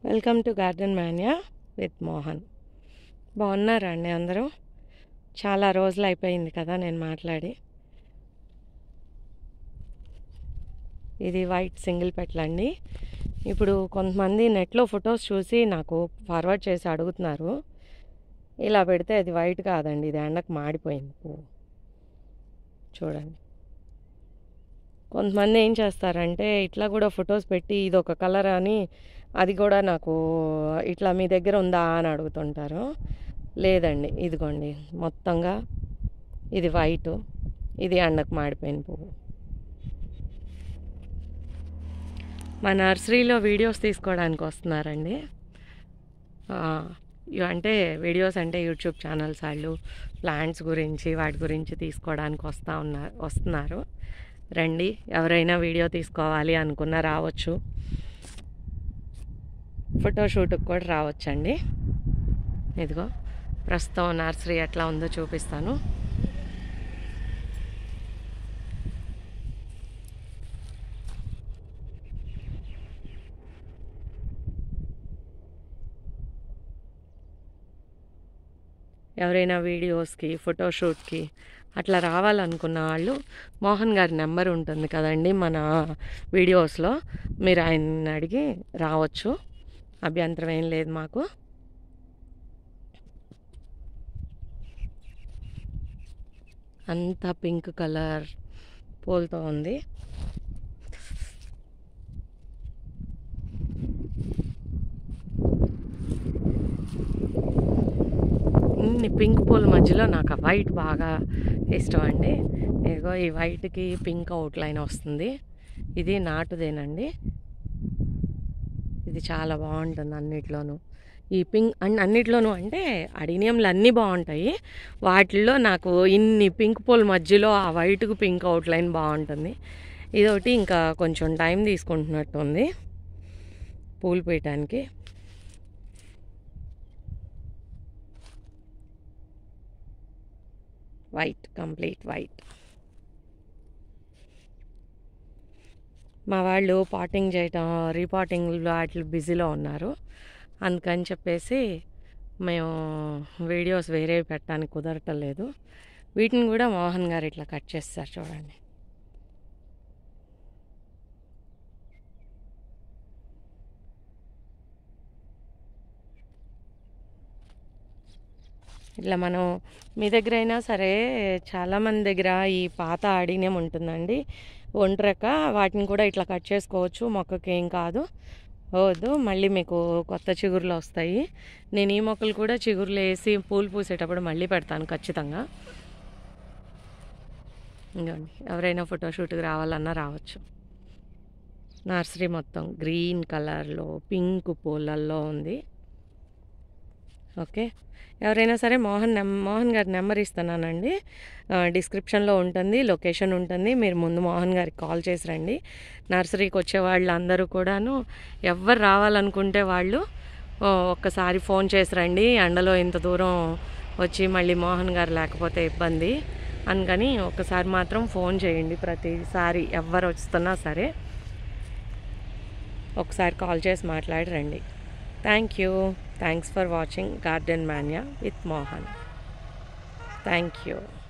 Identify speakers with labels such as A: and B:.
A: welcome to garden Manya with Mohan బాగున్నారా అండి అందరూ చాలా రోజులు అయిపోయింది కదా నేను మాట్లాడి ఇది వైట్ సింగిల్ పెట్లండి ఇప్పుడు కొంతమంది నెట్లో ఫొటోస్ చూసి నాకు ఫార్వర్డ్ చేసి అడుగుతున్నారు ఇలా పెడితే అది వైట్ కాదండి ఇది ఎండకు మాడిపోయింది పువ్వు చూడండి కొంతమంది ఏం చేస్తారంటే ఇట్లా కూడా ఫొటోస్ పెట్టి ఇది ఒక కలర్ అని అది కూడా నాకు ఇట్లా మీ దగ్గర ఉందా అని అడుగుతుంటారు లేదండి ఇదిగోండి మొత్తంగా ఇది వైట్ ఇది ఎండకు మాడిపోయిన పువ్వు మా నర్సరీలో వీడియోస్ తీసుకోవడానికి వస్తున్నారండి ఆ, ఇవి అంటే వీడియోస్ అంటే యూట్యూబ్ ఛానల్స్ వాళ్ళు ప్లాంట్స్ గురించి వాటి గురించి తీసుకోవడానికి వస్తూ ఉన్నారు వస్తున్నారు రండి ఎవరైనా వీడియో తీసుకోవాలి అనుకున్నా రావచ్చు ఫోటోషూట్కి కూడా రావచ్చండి ఇదిగో ప్రస్తుతం నర్సరీ ఎట్లా ఉందో చూపిస్తాను ఎవరైనా వీడియోస్కి ఫోటోషూట్కి అట్లా రావాలనుకున్న వాళ్ళు మోహన్ గారి నెంబర్ ఉంటుంది కదండి మన వీడియోస్లో మీరు ఆయన్ని అడిగి రావచ్చు అభ్యంతరం ఏం లేదు మాకు అంతా పింక్ కలర్ పూలతో ఉంది ఇన్ని పింక్ పూల మధ్యలో నాకు ఆ వైట్ బాగా ఇష్టం అండి ఇదిగో ఈ వైట్కి పింక్ అవుట్లైన్ వస్తుంది ఇది నాటుదేనండి ఇది చాలా బాగుంటుంది అన్నిట్లోనూ ఈ పింక్ అన్ అన్నిట్లోనూ అంటే అడినియంలు అన్నీ బాగుంటాయి వాటిల్లో నాకు ఇన్ని పింక్ పూల మధ్యలో ఆ వైట్కు పింక్ అవుట్లైన్ బాగుంటుంది ఇదొకటి ఇంకా కొంచెం టైం తీసుకుంటున్నట్టు ఉంది పూలు వేయటానికి వైట్ కంప్లీట్ వైట్ మా వాళ్ళు పాటింగ్ చేయటం రీపాటింగ్లో వాటి బిజీలో ఉన్నారు అందుకని చెప్పేసి మేము వీడియోస్ వేరే పెట్టడానికి కుదరటం లేదు వీటిని కూడా మోహన్ గారు ఇట్లా కట్ చేస్తారు చూడండి ఇట్లా మనం మీ దగ్గర అయినా సరే చాలామంది దగ్గర ఈ పాత ఆడినియం ఉంటుందండి ఒంటరక వాటిని కూడా ఇట్లా కట్ చేసుకోవచ్చు మొక్కకి ఏం కాదు వద్దు మళ్ళీ మీకు కొత్త చిగురులు వస్తాయి నేను ఈ మొక్కలు కూడా చిగురులు వేసి పూలు పూసేటప్పుడు మళ్ళీ పెడతాను ఖచ్చితంగా ఇంకోండి ఎవరైనా ఫోటోషూట్కి రావాలన్నా రావచ్చు నర్సరీ మొత్తం గ్రీన్ కలర్లో పింక్ పూలల్లో ఉంది ఓకే ఎవరైనా సరే మోహన్ నెం మోహన్ గారి నెంబర్ ఇస్తున్నానండి ఆ, డిస్క్రిప్షన్లో ఉంటుంది లొకేషన్ ఉంటుంది మీరు ముందు మోహన్ గారికి కాల్ చేసి రండి నర్సరీకి వచ్చే వాళ్ళు అందరూ కూడాను ఎవరు రావాలనుకుంటే వాళ్ళు ఆ, ఒక్కసారి ఫోన్ చేసి రండి ఎండలో ఇంత దూరం వచ్చి మళ్ళీ మోహన్ గారు లేకపోతే ఇబ్బంది అందుకని ఒకసారి మాత్రం ఫోన్ చేయండి ప్రతిసారి ఎవరు వస్తున్నా సరే ఒకసారి కాల్ చేసి మాట్లాడి రండి thank you thanks for watching garden Manya with Mohan thank you